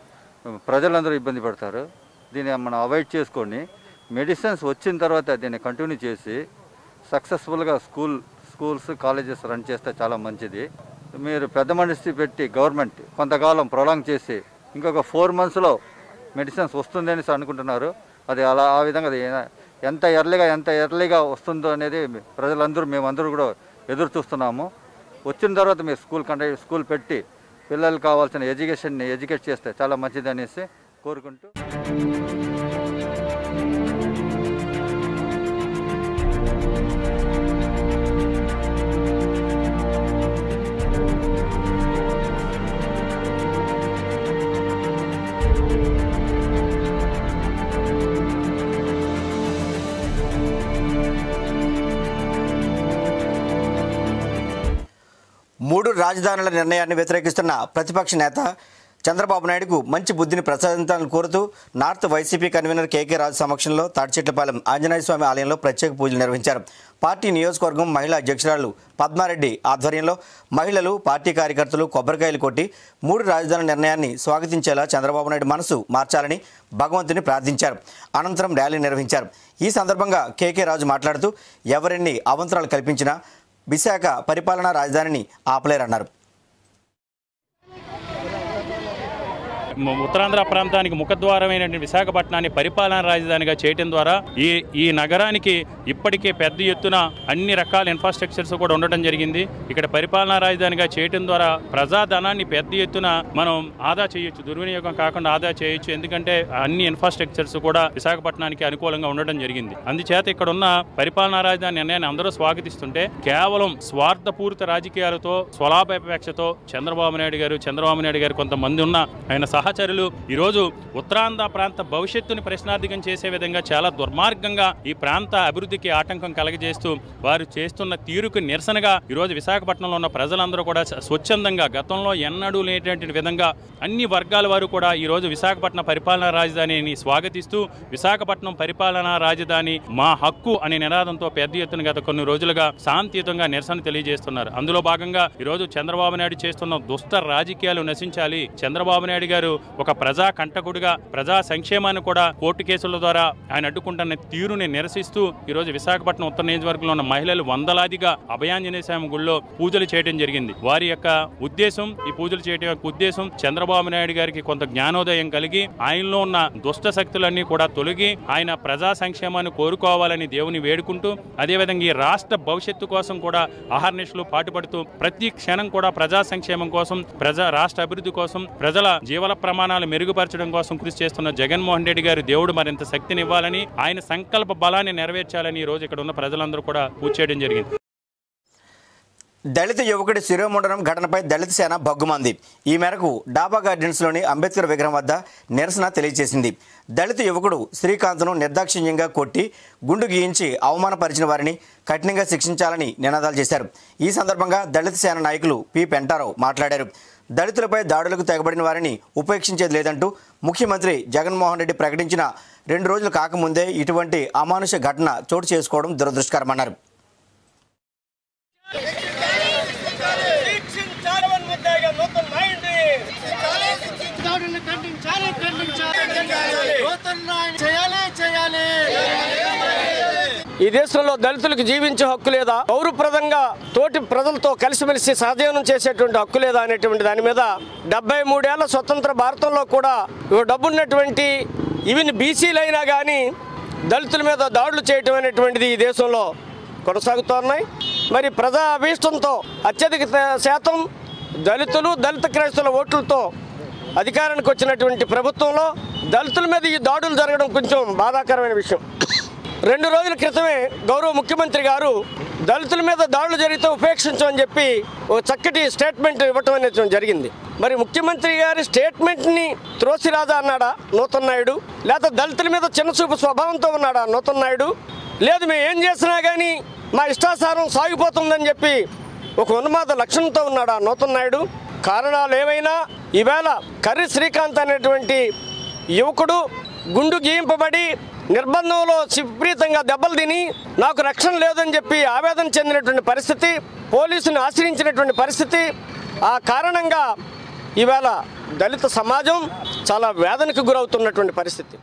ప్రజలందరూ ఇబ్బంది పడతారు దీన్ని మనం అవాయిడ్ చేసుకొని మెడిసిన్స్ వచ్చిన తర్వాత దీన్ని కంటిన్యూ చేసి సక్సెస్ఫుల్గా స్కూల్ స్కూల్స్ కాలేజెస్ రన్ చేస్తే చాలా మంచిది మీరు పెద్ద మనిషి పెట్టి గవర్నమెంట్ కొంతకాలం ప్రొలాంగ్ చేసి ఇంకొక ఫోర్ మంత్స్లో మెడిసిన్స్ వస్తుందని అనుకుంటున్నారు అది అలా ఆ విధంగా అది ఎంత ఎర్లీగా ఎంత ఎర్లీగా వస్తుందో అనేది ప్రజలందరూ మేమందరూ కూడా ఎదురు చూస్తున్నాము వచ్చిన తర్వాత మీరు స్కూల్ కండక్ట్ స్కూల్ పెట్టి పిల్లలకు కావాల్సిన ఎడ్యుకేషన్ని ఎడ్యుకేట్ చేస్తే చాలా మంచిది అనేసి కోరుకుంటూ మూడు రాజధానుల నిర్ణయాన్ని వ్యతిరేకిస్తున్న ప్రతిపక్ష నేత చంద్రబాబు నాయుడుకు మంచి బుద్ధిని ప్రసాదించాలని కోరుతూ north YCP convener KK Raju సమక్షంలో తాడిచెట్లపాలెం ఆంజనేయ స్వామి ఆలయంలో ప్రత్యేక పూజలు నిర్వహించారు పార్టీ నియోజకవర్గం మహిళా అధ్యక్షురాలు పద్మారెడ్డి ఆధ్వర్యంలో మహిళలు పార్టీ కార్యకర్తలు కొబ్బరికాయలు కొట్టి మూడు రాజధానుల నిర్ణయాన్ని స్వాగతించేలా చంద్రబాబు నాయుడు మనసు మార్చాలని భగవంతుని ప్రార్థించారు అనంతరం ర్యాలీ నిర్వహించారు ఈ సందర్భంగా కేకే రాజు మాట్లాడుతూ ఎవరెన్ని అవంతరాలు కల్పించినా విశాఖ పరిపాలనా రాజధానిని ఆపలేరన్నారు మ- ఉత్తరాంధ్ర ప్రాంతానికి ముఖద్వారమైనటువంటి విశాఖపట్నాన్ని పరిపాలనా రాజధానిగా చేయడం ద్వారా ఈ ఈ నగరానికి ఇప్పటికే పెద్ద ఎత్తున అన్ని రకాల ఇన్ఫ్రాస్ట్రక్చర్స్ కూడా ఉండటం జరిగింది ఇక్కడ పరిపాలనా రాజధానిగా చేయడం ద్వారా ప్రజాధనాన్ని పెద్ద ఎత్తున మనం ఆదా చేయొచ్చు దుర్వినియోగం కాకుండా ఆదా చేయొచ్చు ఎందుకంటే అన్ని ఇన్ఫ్రాస్ట్రక్చర్స్ కూడా విశాఖపట్నానికి అనుకూలంగా ఉండడం జరిగింది అందుచేత ఇక్కడ ఉన్న పరిపాలనా రాజధాని నిర్ణయాన్ని అందరూ స్వాగతిస్తుంటే కేవలం స్వార్థపూరిత రాజకీయాలతో స్వలాభాపేక్షతో చంద్రబాబు నాయుడు గారు చంద్రబాబు నాయుడు గారు కొంతమంది ఉన్న ఆయన సహచరులు ఈరోజు ఉత్తరాంధ్ర ప్రాంత భవిష్యత్తుని ప్రశ్నార్థకం చేసే విధంగా చాలా దుర్మార్గంగా ఈ ప్రాంత అభివృద్ధికి ఆటంకం కలగజేస్తూ వారు చేస్తున్న తీరుకు నిరసనగా ఈరోజు విశాఖపట్నంలో ఉన్న ప్రజలందరూ కూడా స- స్వచ్ఛందంగా గతంలో ఎన్నడూ లేనటువంటి విధంగా అన్ని వర్గాల వారు కూడా ఈరోజు విశాఖపట్నం పరిపాలనా రాజధానిని స్వాగతిస్తూ విశాఖపట్నం పరిపాలనా రాజధాని మా హక్కు అనే నినాదంతో పెద్ద ఎత్తున గత కొన్ని రోజులుగా శాంతియుతంగా నిరసన తెలియజేస్తున్నారు అందులో భాగంగా ఈరోజు చంద్రబాబు నాయుడు చేస్తున్న దుష్ట రాజకీయాలు నశించాలి చంద్రబాబు నాయుడు గారు ఒక ప్రజా కంటకుడిగా ప్రజా సంక్షేమాన్ని కూడా కోర్టు కేసుల ద్వారా ఆయన అడ్డుకుంటున్న తీరుని నిరసిస్తూ ఈరోజు విశాఖపట్నం ఉత్తర నియోజకవర్గంలో ఉన్న మహిళలు వందలాదిగా అభయాంజనేయ స్వామి గుళ్ళో పూజలు చేయడం జరిగింది వారి యొక్క ఉద్దేశం ఈ పూజలు చేయడం యొక్క ఉద్దేశం చంద్రబాబు నాయుడు గారికి కొంత జ్ఞానోదయం కలిగి ఆయనలో ఉన్న దుష్ట శక్తులన్నీ కూడా తొలగి ఆయన ప్రజా సంక్షేమాన్ని కోరుకోవాలని దేవుని వేడుకుంటూ అదేవిధంగా ఈ రాష్ట్ర భవిష్యత్తు కోసం కూడా అహర్నిశలు పాటుపడుతూ ప్రతి క్షణం కూడా ప్రజా సంక్షేమం కోసం ప్రజా రాష్ట్ర అభివృద్ధి కోసం ప్రజల జీవన ప్రమాణాలు మెరుగుపరచడం కోసం కృషి చేస్తున్న జగన్మోహన్ రెడ్డి గారు దేవుడు మరింత శక్తిని ఇవ్వాలని ఆయన సంకల్ప బలాన్ని నెరవేర్చాలని ఈ రోజు ఇక్కడ ఉన్న ప్రజలందరూ కూడా పూజ చేయడం జరిగింది దళిత యువకుడి శిరోముండనం ఘటనపై దళిత సేన బగ్గుమంది ఈ మేరకు డాబా గార్డెన్స్లోని అంబేద్కర్ విగ్రహం వద్ద నిరసన తెలియజేసింది దళిత యువకుడు శ్రీకాంత్ను నిర్దాక్షిణ్యంగా కొట్టి గుండు గీయించి అవమానపరిచిన వారిని కఠినంగా శిక్షించాలని నినాదాలు చేశారు ఈ సందర్భంగా దళిత సేన నాయకులు పి పెంటారావు మాట్లాడారు దళితులపై దాడులకు తెగబడిన వారిని ఉపేక్షించేది లేదంటూ ముఖ్యమంత్రి జగన్మోహన్ రెడ్డి ప్రకటించిన రెండు రోజులు కాకముందే ఇటువంటి అమానుష ఘటన చోటు చేసుకోవడం దురదృష్టకరమన్నారు ఈ దేశంలో దళితులకు జీవించే హక్కు లేదా గౌరవప్రదంగా తోటి ప్రజలతో కలిసిమెలిసి సహజీవనం చేసేటువంటి హక్కు లేదా అనేటువంటి దాని మీద డెబ్బై మూడేళ్ల స్వతంత్ర భారతంలో కూడా ఇవి డబ్బున్నటువంటి ఈవెన్ బీసీలైనా కానీ దళితుల మీద దాడులు చేయటం అనేటువంటిది ఈ దేశంలో కొనసాగుతున్నాయి మరి ప్రజా అభీష్టంతో అత్యధిక శాతం దళితులు దళిత క్రైస్తవుల ఓట్లతో అధికారానికి వచ్చినటువంటి ప్రభుత్వంలో దళితుల మీద ఈ దాడులు జరగడం కొంచెం బాధాకరమైన విషయం రెండు రోజుల క్రితమే గౌరవ ముఖ్యమంత్రి గారు దళితుల మీద దాడులు జరిగితే ఉపేక్షించమని చెప్పి ఓ చక్కటి స్టేట్మెంట్ ఇవ్వటం అనేది జరిగింది మరి ముఖ్యమంత్రి గారి స్టేట్మెంట్ని త్రోసిరాజా అన్నాడా నూతన్ నాయుడు లేదా దళితుల మీద చిన్నచూపు స్వభావంతో ఉన్నాడా నూతన్ నాయుడు లేదు మేము ఏం చేసినా కానీ మా ఇష్టాసారం సాగిపోతుందని చెప్పి ఒక ఉన్మాద లక్షణంతో ఉన్నాడా నూతన్ నాయుడు కారణాలు ఏమైనా ఈవేళ కర్రి శ్రీకాంత్ అనేటువంటి యువకుడు గుండు గీయింపబడి నిర్బంధంలో విపరీతంగా దెబ్బలు తిని నాకు రక్షణ లేదని చెప్పి ఆవేదన చెందినటువంటి పరిస్థితి పోలీసుని ఆశ్రయించినటువంటి పరిస్థితి ఆ కారణంగా ఈవేళ దళిత సమాజం చాలా వేదనకు గురవుతున్నటువంటి పరిస్థితి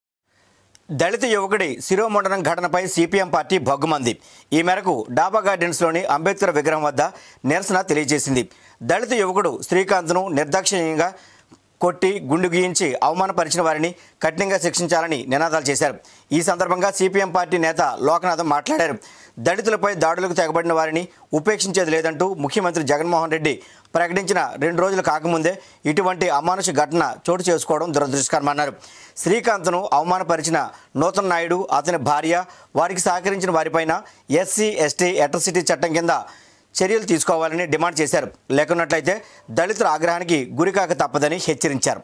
దళిత యువకుడి శిరోమండనం ఘటనపై సిపిఎం పార్టీ భగ్గుమంది ఈ మేరకు డాబా గార్డెన్స్లోని అంబేద్కర్ విగ్రహం వద్ద నిరసన తెలియజేసింది దళిత యువకుడు శ్రీకాంత్ను నిర్దాక్షిణ్యంగా కొట్టి గుండు గీయించి అవమానపరిచిన వారిని కఠినంగా శిక్షించాలని నినాదాలు చేశారు ఈ సందర్భంగా సిపిఎం పార్టీ నేత లోకనాథం మాట్లాడారు దళితులపై దాడులకు తెగబడిన వారిని ఉపేక్షించేది లేదంటూ ముఖ్యమంత్రి జగన్మోహన్ రెడ్డి ప్రకటించిన రెండు రోజులు కాకముందే ఇటువంటి అమానుష ఘటన చోటు చేసుకోవడం దురదృష్టకరమన్నారు శ్రీకాంత్ను అవమానపరిచిన నూతన్ నాయుడు అతని భార్య వారికి సహకరించిన వారిపైన ఎస్సీ ఎస్టీ అట్రసిటీ చట్టం కింద చర్యలు తీసుకోవాలని డిమాండ్ చేశారు లేకున్నట్లయితే దళితుల ఆగ్రహానికి గురికాక తప్పదని హెచ్చరించారు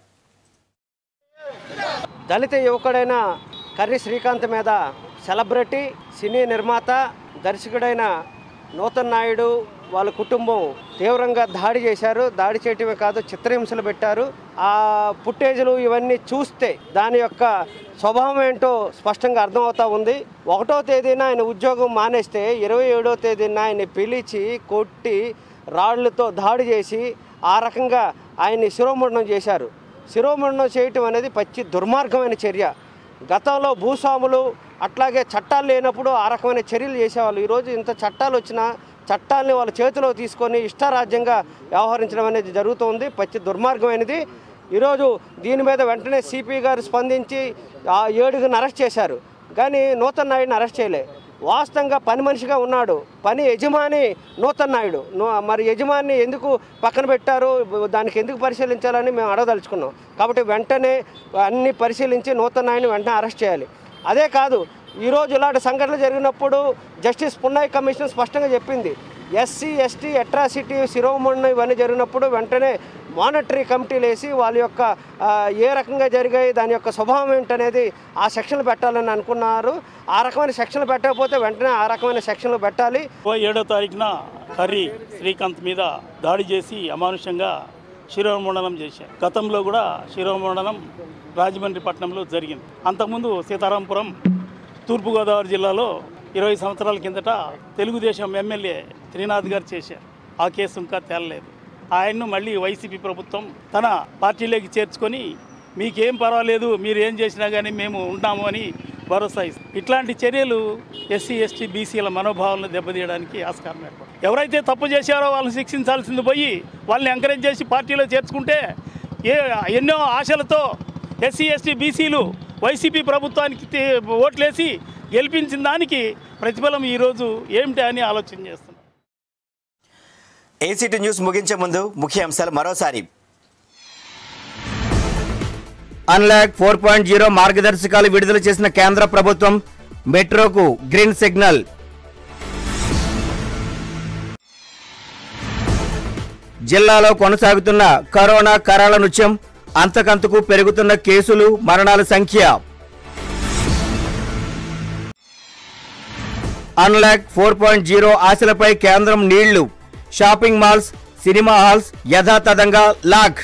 దళిత యువకుడైన కర్రి శ్రీకాంత్ మీద సెలబ్రిటీ సినీ నిర్మాత దర్శకుడైన నూతన్ నాయుడు వాళ్ళ కుటుంబం తీవ్రంగా దాడి చేశారు దాడి చేయటమే కాదు చిత్రహింసలు పెట్టారు ఆ ఫుటేజ్లు ఇవన్నీ చూస్తే దాని యొక్క స్వభావం ఏంటో స్పష్టంగా అర్థమవుతా ఉంది ఒకటో తేదీన ఆయన ఉద్యోగం మానేస్తే ఇరవై ఏడో తేదీన ఆయన పిలిచి కొట్టి రాళ్లతో దాడి చేసి ఆ రకంగా ఆయన్ని శిరోముండనం చేశారు శిరోముండనం చేయటం అనేది పచ్చి దుర్మార్గమైన చర్య గతంలో భూస్వాములు అట్లాగే చట్టాలు లేనప్పుడు ఆ రకమైన చర్యలు చేసేవాళ్ళు ఈరోజు ఇంత చట్టాలు వచ్చినా చట్టాలని వాళ్ళ చేతిలో తీసుకొని ఇష్టారాజ్యంగా వ్యవహరించడం అనేది జరుగుతుంది పచ్చి దుర్మార్గమైనది ఈరోజు దీని మీద వెంటనే సిపి గారు స్పందించి ఆ ఏడుగురిని అరెస్ట్ చేశారు కానీ నూతన్ నాయుడిని అరెస్ట్ చేయలే వాస్తవంగా పని మనిషిగా ఉన్నాడు పని యజమాని నూతన్ నాయుడు నూ- మరి యజమాని ఎందుకు పక్కన పెట్టారు దానికి ఎందుకు పరిశీలించాలని మేము అడగదలుచుకున్నాం కాబట్టి వెంటనే అన్ని పరిశీలించి నూతన్ నాయుడిని వెంటనే అరెస్ట్ చేయాలి అదే కాదు ఈరోజు ఇలాంటి సంఘటనలు జరిగినప్పుడు జస్టిస్ పున్నాయ్ కమిషన్ స్పష్టంగా చెప్పింది ఎస్సీ ఎస్టీ అట్రాసిటీ శిరోమణి ఇవన్నీ జరిగినప్పుడు వెంటనే మానిటరీ కమిటీలు వేసి వాళ్ళ యొక్క ఆ, ఏ రకంగా జరిగాయి దాని యొక్క స్వభావం ఏంటనేది ఆ సెక్షన్లు పెట్టాలని అనుకున్నారు ఆ రకమైన సెక్షన్లు పెట్టకపోతే వెంటనే ఆ రకమైన సెక్షన్లు పెట్టాలి ఇరవై ఏడో తారీఖున హరి శ్రీకాంత్ మీద దాడి చేసి అమానుషంగా శిరోమండనం చేశారు గతంలో కూడా శిరోమండనం రాజమండ్రి పట్టణంలో జరిగింది అంతకుముందు సీతారాంపురం తూర్పుగోదావరి జిల్లాలో ఇరవై సంవత్సరాల కిందట తెలుగుదేశం ఎమ్మెల్యే త్రినాథ్ గారు చేశారు ఆ కేసు ఇంకా తేలలేదు ఆయన్ను మళ్ళీ వైసీపీ ప్రభుత్వం తన పార్టీలోకి చేర్చుకొని మీకేం పర్వాలేదు మీరు ఏం చేసినా కానీ మేము ఉంటాము అని భరోసా ఇస్తుంది ఇట్లాంటి చర్యలు ఎస్సీ ఎస్టీ బీసీల మనోభావాలను దెబ్బతీయడానికి ఆస్కారం ఏర్పడుతుంది ఎవరైతే తప్పు చేశారో వాళ్ళని శిక్షించాల్సింది పోయి వాళ్ళని ఎంకరేజ్ చేసి పార్టీలో చేర్చుకుంటే ఏ ఎన్నో ఆశలతో ఎస్సీ ఎస్టీ బీసీలు వైసీపీ ప్రభుత్వానికి తే- ఓట్లేసి గెలిపించిన దానికి ప్రతిఫలం ఈరోజు ఏమిటి అని ఆలోచన చేస్తున్నాం ఏసీటీ న్యూస్ ముగించే ముందు ముఖ్య అంశాలు మరోసారి అన్లాక్ ఫోర్ పాయింట్ జీరో మార్గదర్శకాలు విడుదల చేసిన కేంద్ర ప్రభుత్వం మెట్రోకు గ్రీన్ సిగ్నల్ జిల్లాలో కొనసాగుతున్న కరోనా కరాల నృత్యం అంతకంతకు పెరుగుతున్న కేసులు మరణాల సంఖ్య అన్లాక్ ఫోర్ పాయింట్ జీరో ఆశలపై కేంద్రం నీళ్లు షాపింగ్ మాల్స్ సినిమా హాల్స్ యథాతథంగా లాక్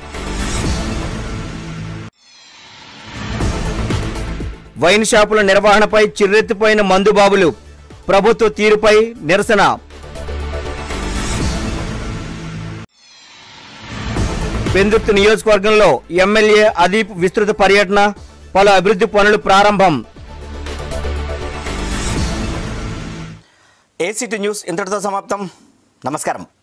వైన్ షాపుల నిర్వహణపై చిర్రెత్తిపోయిన మందుబాబులు ప్రభుత్వ తీరుపై నిరసన పెందుర్తి నియోజకవర్గంలో ఎమ్మెల్యే అదీప్ విస్తృత పర్యటన పలు అభివృద్ధి పనులు ప్రారంభం ఏసీటీ న్యూస్ ఇంతటితో సమాప్తం నమస్కారం